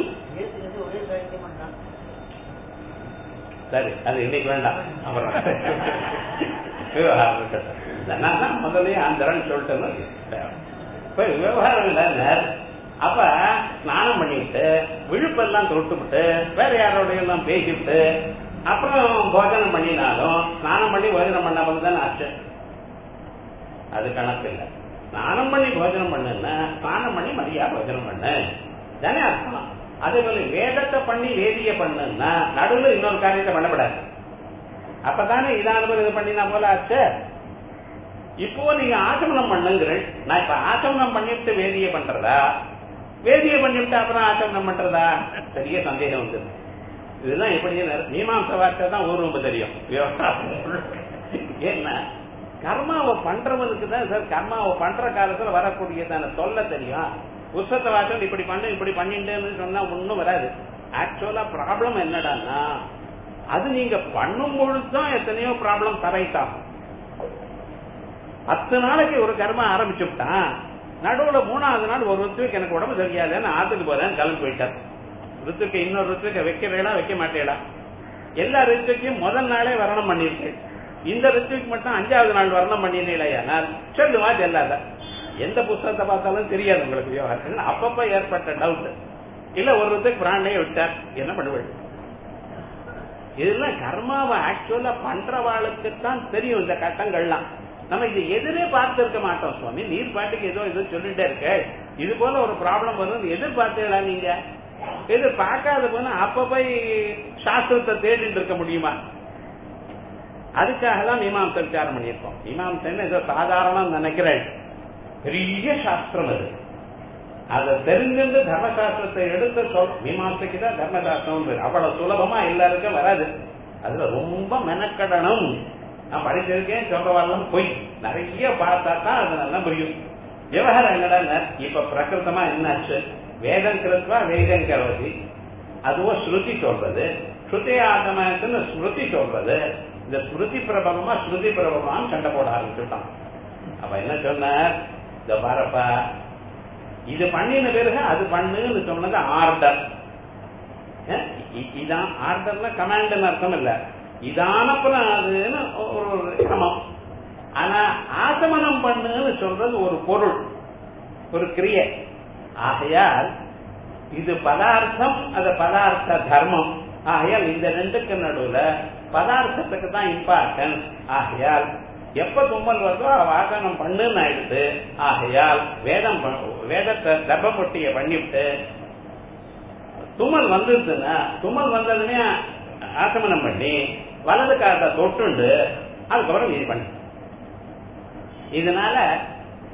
S2: சரி அது இன்னைக்கு வேண்டாம் அப்புறம் விவகாரம் இருக்கட்டும் நான் முதலே ஆந்திரன்னு சொல்லிட்டேன் இப்ப விவகாரம் இல்ல அப்ப ஸ்நானம் பண்ணிட்டு விழுப்பெல்லாம் தொட்டுவிட்டு வேற யாரோட எல்லாம் பேசிவிட்டு அப்புறம் போஜனம் பண்ணினாலும் ஸ்நானம் பண்ணி போஜனம் பண்ண தானே ஆச்சு அது கணக்கு இல்லை ஸ்நானம் பண்ணி போஜனம் பண்ணுன்னா ஸ்நானம் பண்ணி மதியா போஜனம் பண்ணு தானே அர்த்தம் அதே போல வேதத்தை பண்ணி வேதிய பண்ணுன்னா நடுவில் இன்னொரு காரியத்தை பண்ணப்படாது அப்பதானே இதான இது பண்ணினா போல ஆச்சு இப்போ நீங்க ஆச்சமனம் பண்ணுங்கிறேன் நான் இப்ப ஆச்சமனம் பண்ணிட்டு வேதிய பண்றதா வேதிய பண்ணிட்டு அப்புறம் ஆச்சமனம் பண்றதா பெரிய சந்தேகம் வந்து இதெல்லாம் எப்படி மீமாச வார்த்தை தான் ஒரு ரொம்ப தெரியும் என்ன கர்மாவை பண்றவனுக்கு தான் சார் கர்மாவை பண்ற காலத்துல வரக்கூடியதான சொல்ல தெரியும் புஸ்தத்தை வாசல் இப்படி பண்ணு இப்படி பண்ணிட்டேன்னு சொன்னா ஒண்ணும் வராது ஆக்சுவலா ப்ராப்ளம் என்னடான்னா அது நீங்க பண்ணும் பொழுதுதான் எத்தனையோ ப்ராப்ளம் தரைத்தாகும் பத்து நாளைக்கு ஒரு கர்மம் ஆரம்பிச்சு விட்டான் நடுவுல மூணாவது நாள் ஒரு ருத்துக்கு எனக்கு உடம்பு சரியாதுன்னு ஆத்துக்கு போறேன்னு கிளம்பி போயிட்டார் ருத்துக்கு இன்னொரு ருத்துக்கு வைக்கிறீங்களா வைக்க மாட்டேடா எல்லா ரித்துக்கும் முதல் நாளே வரணம் பண்ணிருக்கு இந்த ரித்துக்கு மட்டும் அஞ்சாவது நாள் வரணம் பண்ணினீங்களா நான் சொல்லுவா செல்லாத எந்த புஸ்தகத்தை பார்த்தாலும் தெரியாது உங்களுக்கு விவகாரம் அப்பப்ப ஏற்பட்ட டவுட் இல்ல ஒரு ரித்துக்கு பிராண்டையே விட்டார் என்ன பண்ணுவேன் இதெல்லாம் கர்மாவை ஆக்சுவலா பண்றவாளுக்கு தான் தெரியும் இந்த கட்டங்கள்லாம் நம்ம இது எதிரே பார்த்திருக்க மாட்டோம் சுவாமி நீர் பாட்டுக்கு ஏதோ ஏதோ சொல்லிட்டே இருக்க இது போல ஒரு ப்ராப்ளம் வரும் எதிர்பார்த்தீங்களா நீங்க எதிர் பார்க்காத போனா அப்ப போய் சாஸ்திரத்தை தேடிட்டு இருக்க முடியுமா அதுக்காக தான் மீமாம்ச விசாரம் பண்ணியிருக்கோம் மீமாம்சன்னு ஏதோ சாதாரணம் நினைக்கிறேன் பெரிய சாஸ்திரம் அது அதை தெரிஞ்சிருந்து தர்மசாஸ்திரத்தை எடுத்து சொல் மீமாசைக்கு தான் தர்மசாஸ்திரம் பேர் அவ்வளவு சுலபமா எல்லாருக்கும் வராது அதுல ரொம்ப மெனக்கடணும் நான் படிச்சிருக்கேன் சொல்றவாள்லாம் பொய் நிறைய பார்த்தா தான் அது நல்லா புரியும் விவகாரம் என்னடா இப்ப பிரகிருத்தமா என்னாச்சு வேதம் கிருத்வா வேதம் கரவதி அதுவும் ஸ்ருதி சொல்றது ஸ்ருதி ஆகமத்துன்னு ஸ்மிருதி சொல்றது இந்த ஸ்மிருதி பிரபலமா ஸ்ருதி பிரபலமான்னு சண்டை போட ஆரம்பிச்சுட்டான் அப்ப என்ன சொன்னார் இந்த பாரப்பா இது பண்ணின பிறகு அது பண்ணுன்னு சொன்னது ஆர்டர் இதான் ஆர்டர்ல கமாண்ட்னு அர்த்தம் இல்ல இதானப்புறம் அதுன்னு ஒரு கிரமம் ஆனா ஆசமனம் பண்ணுன்னு சொல்றது ஒரு பொருள் ஒரு கிரியை ஆகையால் இது பதார்த்தம் அது பதார்த்த தர்மம் ஆகையால் இந்த ரெண்டுக்கு நடுவுல பதார்த்தத்துக்கு தான் இம்பார்ட்டன்ஸ் ஆகையால் எப்ப தும்மல் வருதோ வாசனம் பண்ணுன்னு ஆயிடுது ஆகையால் வேதம் வேதத்தை தர்ப்பப்பொட்டிய பண்ணிவிட்டு தும்மல் வந்துருச்சுன்னா தும்மல் வந்ததுமே ஆசமனம் பண்ணி வலது காலத்தை தொட்டுண்டு அதுக்கப்புறம் இது பண்ணு இதனால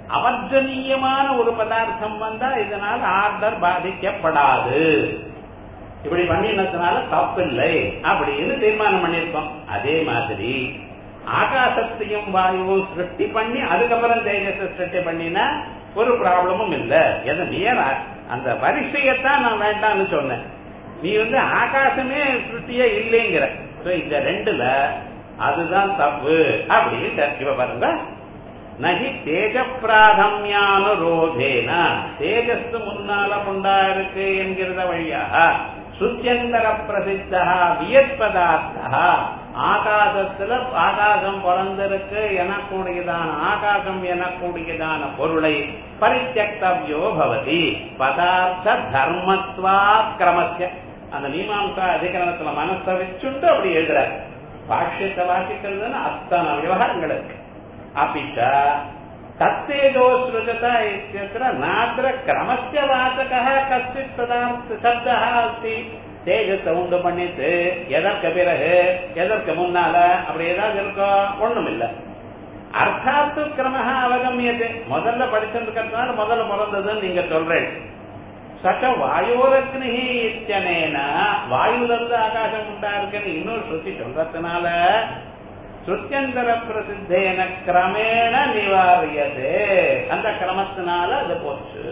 S2: அவர்ஜனீயமான ஒரு பதார்த்தம் வந்தா இதனால் ஆர்டர் பாதிக்கப்படாது இப்படி பண்ணினதுனால தப்பில்லை அப்படின்னு தீர்மானம் பண்ணிருக்கோம் அதே மாதிரி ஆகாசத்தையும் வாயுவும் சிருஷ்டி பண்ணி அதுக்கப்புறம் தேஜஸை சிருஷ்டி பண்ணினா ஒரு ப்ராப்ளமும் இல்ல எதை நீ அந்த வரிசையத்தான் நான் வேண்டாம்னு சொன்னேன் நீ வந்து ஆகாசமே சிருஷ்டியே இல்லைங்கிற இந்த ரெண்டுல அதுதான் தப்பு அப்படின்னு இப்ப பாருங்க நகி தேஜ பிராதமியானுரோதேன தேஜஸ் முன்னால உண்டா இருக்கு என்கிறத வழியாக சுத்தியந்தர பிரசித்தா வியத் பதார்த்தா ஆகாசத்துல ஆகாசம் பிறந்திருக்கு எனக்கூடியதான ஆகாசம் எனக்கூடியதான பொருளை பரித்தக்தவியோ பவதி பதார்த்த தர்மத்வா கிரமத்திய அந்த மீமாம்சா அதிகரணத்துல மனசை வச்சுட்டு அப்படி எழுதுறாரு பாஷ்யத்தை வாசிக்கிறதுன்னு அத்தனை விவகாரங்கள் இருக்கு அப்பிச்ச தத்தேஜோ சృజత இत्यत्र நாத்திர கிரமஸ்ய வாசகः கச்சித் பதார்த்த சப்தः அஸ்தி தேஜத்தை உண்டு பண்ணிட்டு எதற்கு பிறகு எதற்கு முன்னால அப்படி ஏதாவது இருக்கோ ஒண்ணும் இல்ல அர்த்தாத்து கிரம அவகமியது முதல்ல படிச்சிருக்கிறதுனால முதல்ல பிறந்ததுன்னு நீங்க சொல்றேன் சட்ட வாயோரக்னி இத்தனேன வாயுல இருந்து ஆகாசம் உண்டா இருக்குன்னு இன்னொரு ஸ்ருதி சொல்றதுனால சுத்தியந்தர பிரசித்தேன கிரமேண நிவாரியது அந்த கிரமத்தினால அது போச்சு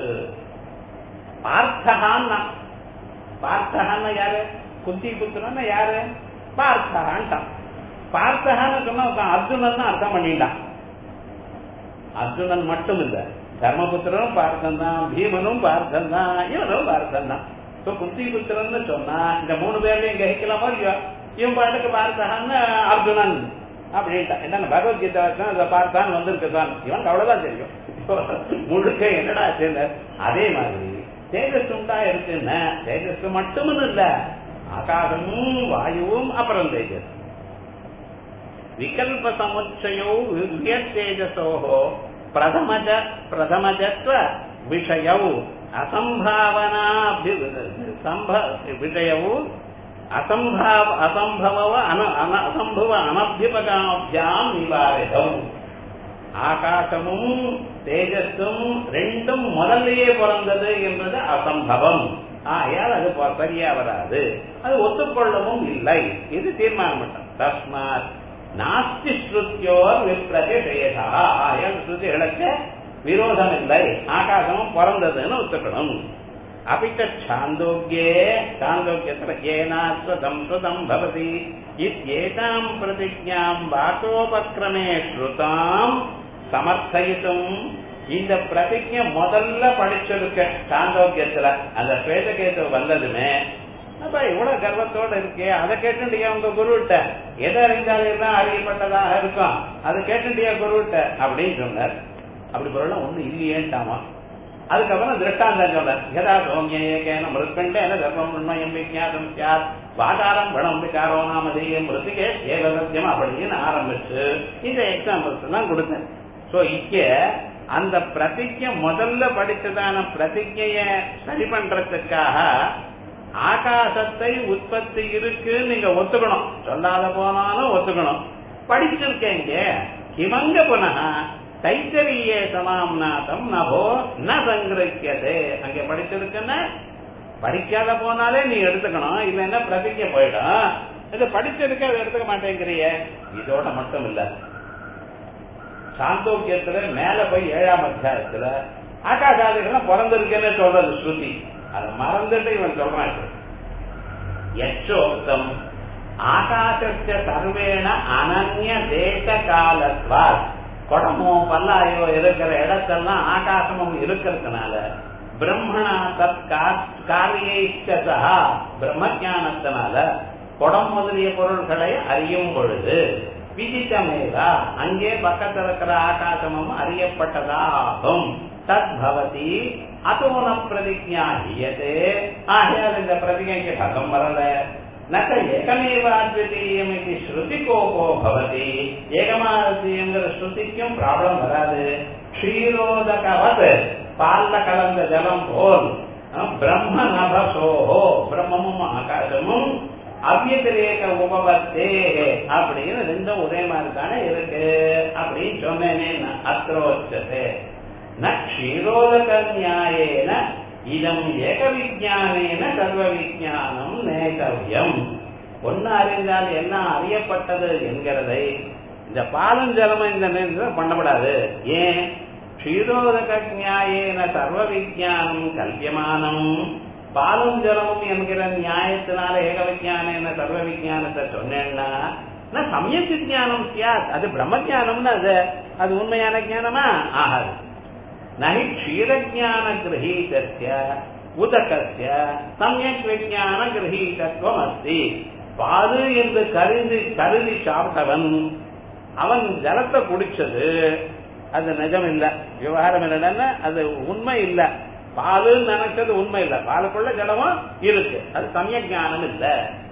S2: பார்த்தகான்னா பார்த்தகான்னா யாரு குந்தி புத்திரன்னா யாரு பார்த்தகான்ட்டான் பார்த்தகான்னு சொன்னா அர்ஜுனன் அர்த்தம் பண்ணிட்டான் அர்ஜுனன் மட்டும் இல்ல தர்மபுத்திரனும் பார்த்தன் தான் பீமனும் பார்த்தன் தான் இவனும் பார்த்தன் தான் குந்தி புத்திரன்னு சொன்னா இந்த மூணு பேர்லயும் கிரகிக்கலாமோ இல்லையோ இவன் பாட்டுக்கு பார்த்தான்னு அர்ஜுனன் அப்படின்ட்டான் என்ன பகவத்கீதை அதை பார்த்தான் வந்திருக்கு தான் இவன் அவ்வளவுதான் தெரியும் முழுக்க என்னடா சேர்ந்த அதே மாதிரி தேஜஸ் உண்டா இருக்குன்னு தேஜஸ் மட்டும் இல்ல ஆகாசமும் வாயுவும் அப்புறம் தேஜஸ் விகல்ப சமுச்சயோ தேஜசோஹோ பிரதமஜ பிரதமஜத்வ விஷயவு அசம்பாவனா விஷயவு அசம்பாவ அசம்பவ அன அசம்பவ அனபியபகாபியாம் நிவாரிதம் ஆகாசமும் தேஜஸும் ரெண்டும் முதல்லயே பிறந்தது என்பது அசம்பவம் ஆகையால் அது சரியா வராது அது ஒத்துக்கொள்ளவும் இல்லை இது தீர்மானம் பண்ணம் தஸ்மாத் நாஸ்தி ஸ்ருத்தியோர் விப்ரதிஷேதா ஆகையால் ஸ்ருதிகளுக்கு விரோதம் இல்லை ஆகாசமும் பிறந்ததுன்னு ஒத்துக்கணும் அபிச்ச சாந்தோக்கியே சாந்தோக்கியத்துல ஏனாஸ்வதம் ஸ்ருதம் பவதி இத்யேதாம் பிரதிஜாம் வாக்கோபக்கிரமே ஸ்ருதாம் சமர்த்தயித்தும் இந்த பிரதிஜை முதல்ல படிச்சிருக்க சாந்தோக்கியத்துல அந்த ஸ்வேதகேது வந்ததுமே அப்ப இவ்வளவு கர்வத்தோட இருக்கே அதை கேட்டுண்டியா உங்க குருவிட்ட எதை அறிந்தாலும் தான் அறியப்பட்டதாக இருக்கும் அதை கேட்டுண்டியா குருவிட்ட அப்படின்னு சொன்னார் அப்படி பொருள் ஒண்ணு இல்லையேன்ட்டாமா அதுக்கப்புறம் திருஷ்டாந்தம் சொல்றார் யதா சௌமிய ஏகேன மிருத்கண்டேன தர்மம் உண்மயம் விஜாதம் சியாத் வாதாரம் பணம் விகாரோ நாமதேயம் மிருத்திகே ஏகசத்தியம் அப்படின்னு ஆரம்பிச்சு இந்த எக்ஸாம்பிள்ஸ் எல்லாம் கொடுத்தேன் சோ இங்க அந்த பிரதிஜை முதல்ல படிச்சதான பிரதிஜைய சரி பண்றதுக்காக ஆகாசத்தை உற்பத்தி இருக்கு நீங்க ஒத்துக்கணும் சொல்லாத போனாலும் ஒத்துக்கணும் படிச்சிருக்கேங்க இவங்க புனக தைத்தரியே சமாம்நாதம் நபோ ந சங்கிரக்கியது அங்க படிச்சிருக்குன்னா படிக்காத போனாலே நீ எடுத்துக்கணும் இல்லைன்னா பிரதிஜை போயிடும் இது படிச்சிருக்க அதை எடுத்துக்க மாட்டேங்கிறிய இதோட மட்டும் இல்ல சாந்தோக்கியத்துல மேல போய் ஏழாம் அத்தியாயத்துல ஆகாசாதிகள்லாம் பிறந்திருக்கேன்னு சொல்றது ஸ்ருதி அதை மறந்துட்டு இவன் சொல்றான் யச்சோக்தம் ஆகாசஸ்ய சர்வேண அனன்ய தேச காலத்வாத் குடமோ பல்லாயோ இருக்கிற இடத்தெல்லாம் ஆகாசமும் இருக்கிறதுனால பிரம்மணா தத் காரியைச்சதா பிரம்ம ஞானத்தினால குடம் முதலிய பொருள்களை அறியும் பொழுது விதித்தமேதா அங்கே பக்கத்தில் இருக்கிற ஆகாசமும் அறியப்பட்டதாகும் தத் பவதி அதோன பிரதிஜா ஹியதே ஆகையால் இந்த பிரதிஜைக்கு பகம் வரல நக ஏகமேவாத்விதீயம் இது ஸ்ருதி கோபோ பவதி ஏகமாதிங்கிற ஸ்ருதிக்கும் ப்ராப்ளம் வராது க்ஷீரோதகவத் பால்ல கலந்த ஜலம் போல் பிரம்ம நபசோஹோ பிரம்மமும் ஆகாசமும் அவ்யதிரேக உபவத்தே அப்படின்னு ரெண்டும் ஒரே மாதிரி தானே இருக்கு அப்படின்னு சொன்னேனே அத்ரோச்சதே ந க்ஷீரோதக நியாயேன இதம் ஏக விஜானேன சர்வ விஜானம் நேகவியம் ஒன்னு அறிந்தால் எல்லாம் அறியப்பட்டது என்கிறதை இந்த பாலும் ஜலமும் இந்த நேரத்தில் பண்ணப்படாது ஏன் க்ஷீரோதக நியாயேன சர்வ விஜானம் கல்பியமானம் பாலும் ஜலமும் என்கிற நியாயத்தினால ஏக விஜானேன சர்வ விஜானத்தை சொன்னேன்னா நான் சமயத்து ஜானம் சியாத் அது பிரம்ம ஜானம்னு அது அது உண்மையான ஜானமா ஆகாது நகி க்ஷீரஜான கிரகீதஸ்ய உதகஸ்ய சமயக் விஜான கிரகீதத்துவம் அஸ்தி பாது என்று கருதி கருதி சாப்பிட்டவன் அவன் ஜலத்தை குடிச்சது அது நிஜம் இல்ல விவகாரம் என்னன்னா அது உண்மை இல்ல பாலு நினைச்சது உண்மை இல்ல பாலுக்குள்ள ஜலமும் இருக்கு அது சமய ஞானம் இல்ல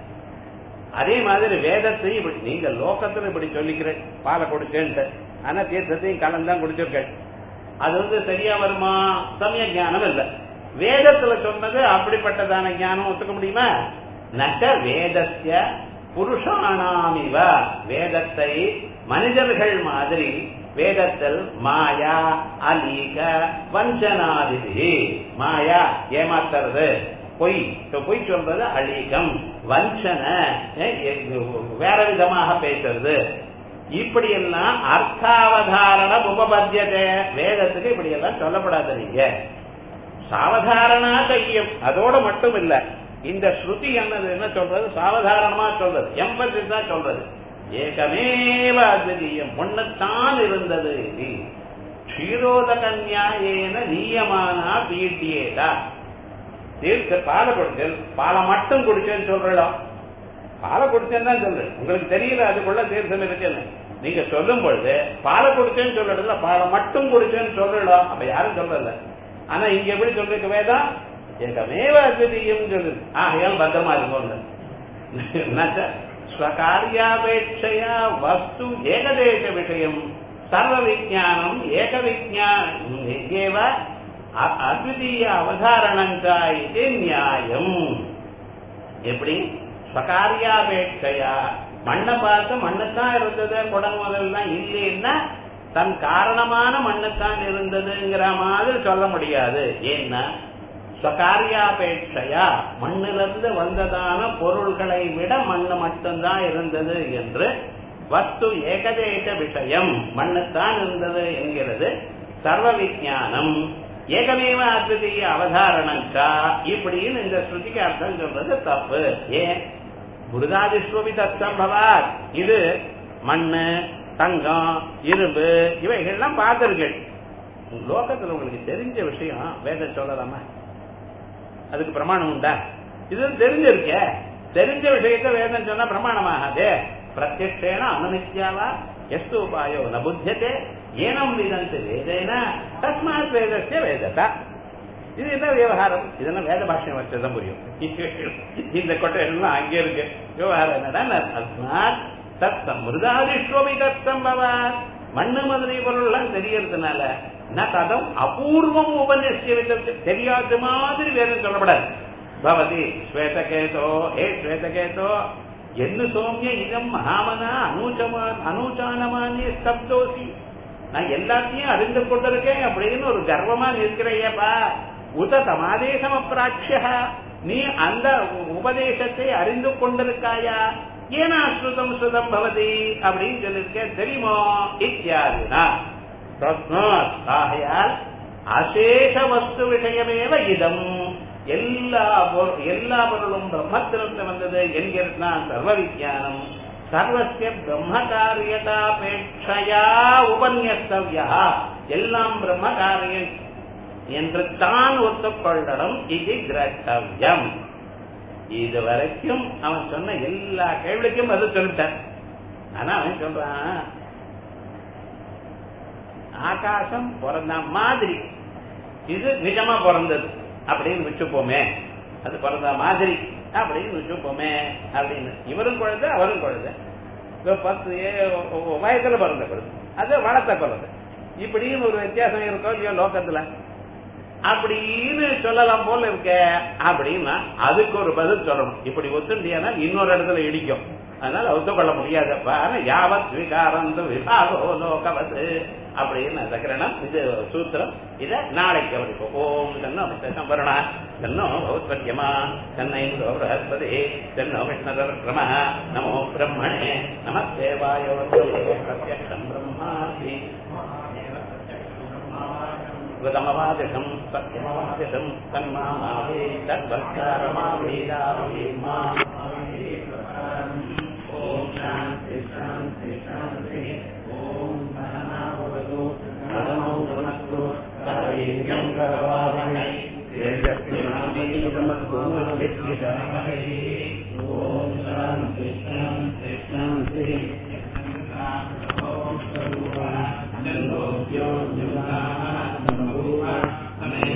S2: அதே மாதிரி வேதத்தை இப்படி நீங்க லோகத்துல இப்படி சொல்லிக்கிறேன் பாலை குடிச்சேன்ட்டு ஆனா தீர்த்தத்தையும் கலந்தான் குடிச்சிருக்கேன் அது வந்து சரியா வருமா சமய ஞானம் இல்ல வேதத்துல சொன்னது அப்படிப்பட்டதான ஞானம் ஒத்துக்க முடியுமா நக வேதஸ்ய புருஷானாமிவ வேதத்தை மனிதர்கள் மாதிரி வேதத்தில் மாயா அலீக வஞ்சனாதிபி மாயா ஏமாத்துறது பொய் இப்ப பொய் சொல்றது அலீகம் வஞ்சன வேற விதமாக பேசுறது இப்படி எல்லாம் அர்த்தாவதாரண உபபத்தியத்தை வேதத்துக்கு இப்படி எல்லாம் சொல்லப்படாது நீங்க சாவதாரணா தையம் அதோட மட்டும் இல்ல இந்த ஸ்ருதி என்னது என்ன சொல்றது சாவதாரணமா சொல்றது எம்பசிஸ் தான் சொல்றது ஏகமேவ அத்விதீயம் ஒன்னுத்தான் இருந்தது இது க்ஷீரோதக நியாயேன நீயமானா பீட்டியேதா தீர்க்க பாலை குடிச்சல் பாலை மட்டும் குடிச்சேன்னு சொல்றோம் பாலை குடிச்சேன்னு தான் சொல்றேன் உங்களுக்கு தெரியல அதுக்குள்ள தீர்த்தம் இருக்குன்னு நீங்க சொல்லும் பொழுது பாலை குடிச்சேன்னு சொல்றதுல பாலை மட்டும் குடிச்சேன்னு சொல்றோம் அப்ப யாரும் சொல்றல ஆனா இங்க எப்படி சொல்றீங்க வேதம் ஏகமேவ அத்விதீயம் சொல்லுது ஆகையால் பத்திரமா இருக்கும் ஸ்வகாரியாபேட்சையா வஸ்து ஏகதேச விஷயம் சர்வ விஜானம் ஏக விஜானம் ஏவ அத்விதீய அவதாரணஞ்சா இது நியாயம் எப்படி ஸ்வகாரியாபேட்சையா மண்ணை பார்த்து மண்ணுத்தான் இருந்தது குடம் முதல்லாம் இல்லைன்னா தன் காரணமான மண்ணுத்தான் இருந்ததுங்கிற மாதிரி சொல்ல முடியாது ஏன்னா ஸ்வகாரியாபேட்சையா மண்ணிலிருந்து வந்ததான பொருள்களை விட மண்ணு மட்டும்தான் இருந்தது என்று வஸ்து ஏகதேச விஷயம் மண்ணுத்தான் இருந்தது என்கிறது சர்வ விஜானம் ஏகமேவ அத்விதீய அவதாரணங்கா இப்படின்னு இந்த ஸ்ருதிக்கு அர்த்தம் சொல்றது தப்பு ஏன் புருதாதிஸ்வபி தத்தம்பவாத் இது மண்ணு தங்கம் இரும்பு இவைகள்லாம் பார்த்தீர்கள் லோகத்துல உங்களுக்கு தெரிஞ்ச விஷயம் வேதம் சொல்லலாமா அதுக்கு பிரமாணம் உண்டா இது தெரிஞ்சிருக்க தெரிஞ்ச விஷயத்த வேதம் சொன்னா பிரமாணமாகாதே பிரத்யக்ஷேன அனுநித்யாவா எஸ்து உபாயோ ந புத்தியதே ஏனம் விதந்து வேதேன தஸ்மாத் வேதஸ்ய வேததா இது என்ன விவகாரம் இதெல்லாம் வேத பாஷையம் வச்சதான் புரியும் இந்த கொட்டை எல்லாம் அங்கே இருக்கு விவகாரம் என்னடா தஸ்மாத் தத்தம் மிருதாதிஷ்வபி தத்தம் பவாத் மண்ணு மாதிரி பொருள்லாம் தெரியறதுனால நான் கதம் அபூர்வம் உபநிஷிய தெரியாத மாதிரி வேதம் சொல்லப்படாது பவதி ஸ்வேதகேதோ ஹே ஸ்வேதகேதோ என்ன சோமிய இதம் மகாமனா அனூச்சமா அனூச்சானமானிய ஸ்தப்தோசி நான் எல்லாத்தையும் அறிந்து கொண்டிருக்கேன் அப்படின்னு ஒரு கர்வமா நிற்கிறையப்பா உத தமாதேசம் அப்பிராட்சிய நீ அந்த உபதேசத்தை அறிந்து கொண்டிருக்காயா ஏனா ஸ்ருதம் ஸ்ருதம் பவதி அப்படின்னு சொல்லியிருக்கேன் தெரியுமோ இத்தியாதினா ஆகையால் அசேஷ வஸ்து விஷயமேவ இதம் எல்லா எல்லா பொருளும் பிரம்மத்திலிருந்து வந்தது என்கிறதுனா சர்வ விஜயானம் சர்வசிய பிரம்ம காரியதாபேட்சையா உபன்யஸ்தவ்யா எல்லாம் பிரம்ம காரியம் என்று தான் ஒத்துக்கொள்ளணும் இது கிரஷ்டவியம் இது வரைக்கும் அவன் சொன்ன எல்லா கேள்விக்கும் பதில் சொல்லிட்டான் ஆனா அவன் சொல்றான் ஆகாசம் பிறந்த மாதிரி இது நிஜமா பிறந்தது அப்படின்னு வச்சுப்போமே அது பிறந்த மாதிரி அப்படின்னு வச்சுப்போமே அப்படின்னு இவரும் குழந்தை அவரும் குழந்தை பத்து வயசுல பிறந்த குழந்தை அது வளர்த்த குழந்தை இப்படின்னு ஒரு வித்தியாசம் இருக்கோ இல்லையோ லோக்கத்துல அப்படின்னு சொல்லலாம் போல இருக்க அப்படின்னா அதுக்கு ஒரு பதில் சொல்லணும் இப்படி ஒத்துண்டியானா இன்னொரு இடத்துல இடிக்கும் அதனால ஒத்துக்கொள்ள முடியாதப்ப யாவத் விகாரம் விபாகோ லோகவது அப்படின்னு சக்கரணம் இது சூத்திரம் இத நாளைக்கு கவனிப்போம் ஓம் தன்னோ மித்தம் வருணா தன்னோ பௌத்வர்யமா தன்னை பிரகஸ்பதி தன்னோ விஷ்ணரக்ரம நமோ பிரம்மணே நம தேவாயோ பிரத்யக்ஷம் பிரம்மாசி कृतमवादिशम् सत्यमवादिशम् तन्मामावे तद्वत्कारमावेदावे मा
S1: ॐ शान्ति शान्ति शान्ति ॐ सहनावतु सहनौ भुनक्तु सह वीर्यं करवावहै तेजस्विनादीतमस्तु विद्विषावहै